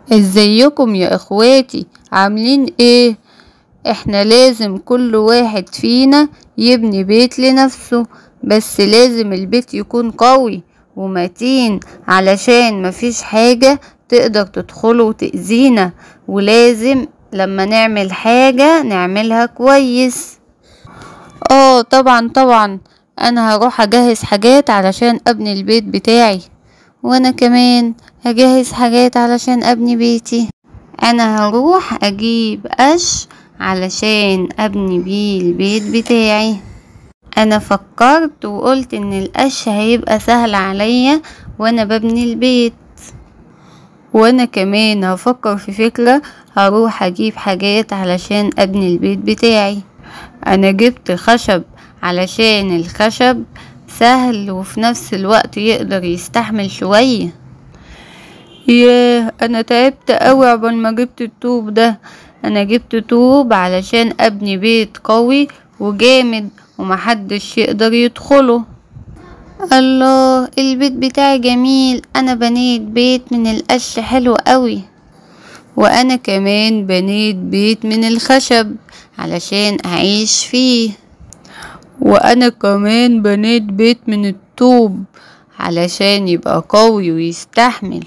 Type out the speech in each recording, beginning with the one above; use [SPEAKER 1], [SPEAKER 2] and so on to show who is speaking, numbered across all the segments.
[SPEAKER 1] ازيكم يا اخواتي عاملين ايه احنا لازم كل واحد فينا يبني بيت لنفسه بس لازم البيت يكون قوي ومتين علشان مفيش حاجة تقدر تدخله وتأذينا ولازم لما نعمل حاجة نعملها كويس اه طبعا طبعا انا هروح اجهز حاجات علشان ابني البيت بتاعي وانا كمان هجهز حاجات علشان ابني بيتي انا هروح اجيب قش علشان ابني بيه البيت بتاعي انا فكرت وقلت ان القش هيبقى سهل عليا وانا ببني البيت وانا كمان هفكر في فكرة هروح اجيب حاجات علشان ابني البيت بتاعي انا جبت خشب علشان الخشب سهل وفي نفس الوقت يقدر يستحمل شوية ياه انا تعبت اوي عقبال ما جبت الطوب ده انا جبت طوب علشان ابني بيت قوي وجامد ومحدش يقدر يدخله الله البيت بتاعي جميل انا بنيت بيت من القش حلو قوي وانا كمان بنيت بيت من الخشب علشان اعيش فيه وانا كمان بنيت بيت من الطوب علشان يبقى قوي ويستحمل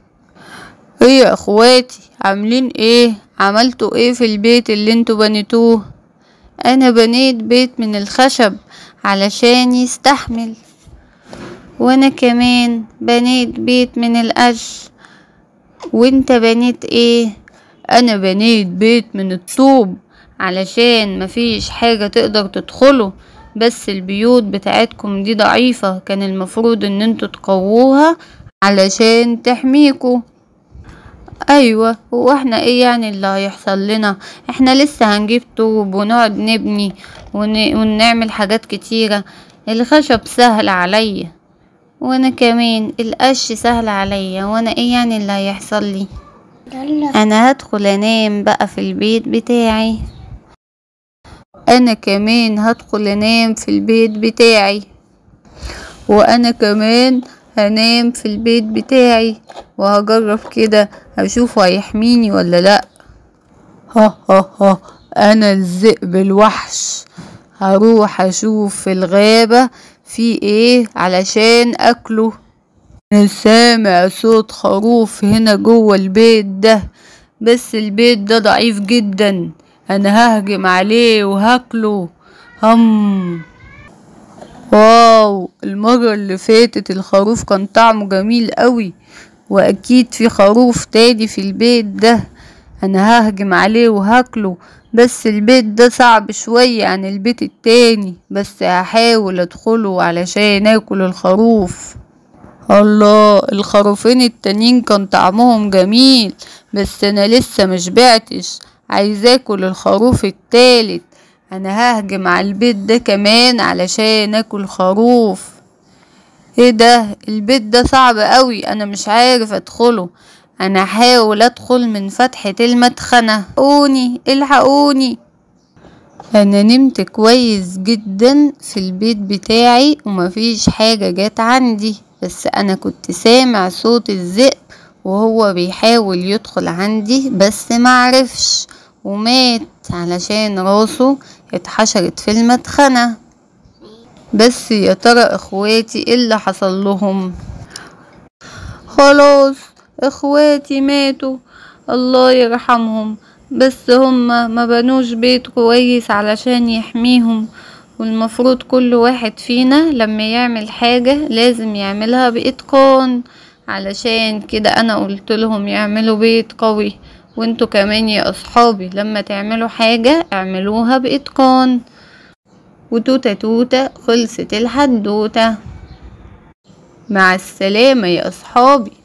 [SPEAKER 1] ايه يا اخواتي عاملين ايه عملتوا ايه في البيت اللي انتوا بنيتوه انا بنيت بيت من الخشب علشان يستحمل وانا كمان بنيت بيت من القش وانت بنيت ايه انا بنيت بيت من الطوب علشان مفيش حاجة تقدر تدخله بس البيوت بتاعتكم دي ضعيفة كان المفروض ان انتوا تقووها علشان تحميكوا ايوه هو احنا ايه يعني اللي هيحصل لنا احنا لسه هنجيب طوب ونقعد نبني ون... ونعمل حاجات كتيرة الخشب سهل عليا وانا كمان القش سهل عليا وانا ايه يعني اللي هيحصل لي انا هدخل انام بقى في البيت بتاعي انا كمان هدخل انام في البيت بتاعي وانا كمان هنام في البيت بتاعي وهجرب كده هشوف هيحميني ولا لا ها ها ها انا الذئب الوحش هروح اشوف في الغابة في ايه علشان اكله انا سامع صوت خروف هنا جوه البيت ده بس البيت ده ضعيف جدا انا ههجم عليه وهاكله هم واو المرة اللي فاتت الخروف كان طعمه جميل قوي واكيد في خروف تاني في البيت ده انا ههجم عليه وهاكله بس البيت ده صعب شوية عن البيت التاني بس هحاول ادخله علشان اكل الخروف الله الخروفين التانيين كان طعمهم جميل بس انا لسه مشبعتش عايزة اكل الخروف التالت انا ههجم على البيت ده كمان علشان اكل خروف ايه ده البيت ده صعب قوي انا مش عارف ادخله انا هحاول ادخل من فتحة المدخنة الحقوني الحقوني انا نمت كويس جدا في البيت بتاعي ومفيش حاجة جت عندي بس انا كنت سامع صوت الذئب وهو بيحاول يدخل عندي بس معرفش ومات علشان راسه اتحشرت في المدخنة بس يا ترى اخواتي ايه اللي حصل لهم خلاص اخواتي ماتوا الله يرحمهم بس هما ما بنوش بيت كويس علشان يحميهم والمفروض كل واحد فينا لما يعمل حاجة لازم يعملها بإتقان علشان كده انا قلت لهم يعملوا بيت قوي وانتوا كمان يا اصحابي لما تعملوا حاجة اعملوها بإتقان وتوتة توتة خلصت الحدوتة مع السلامة يا اصحابي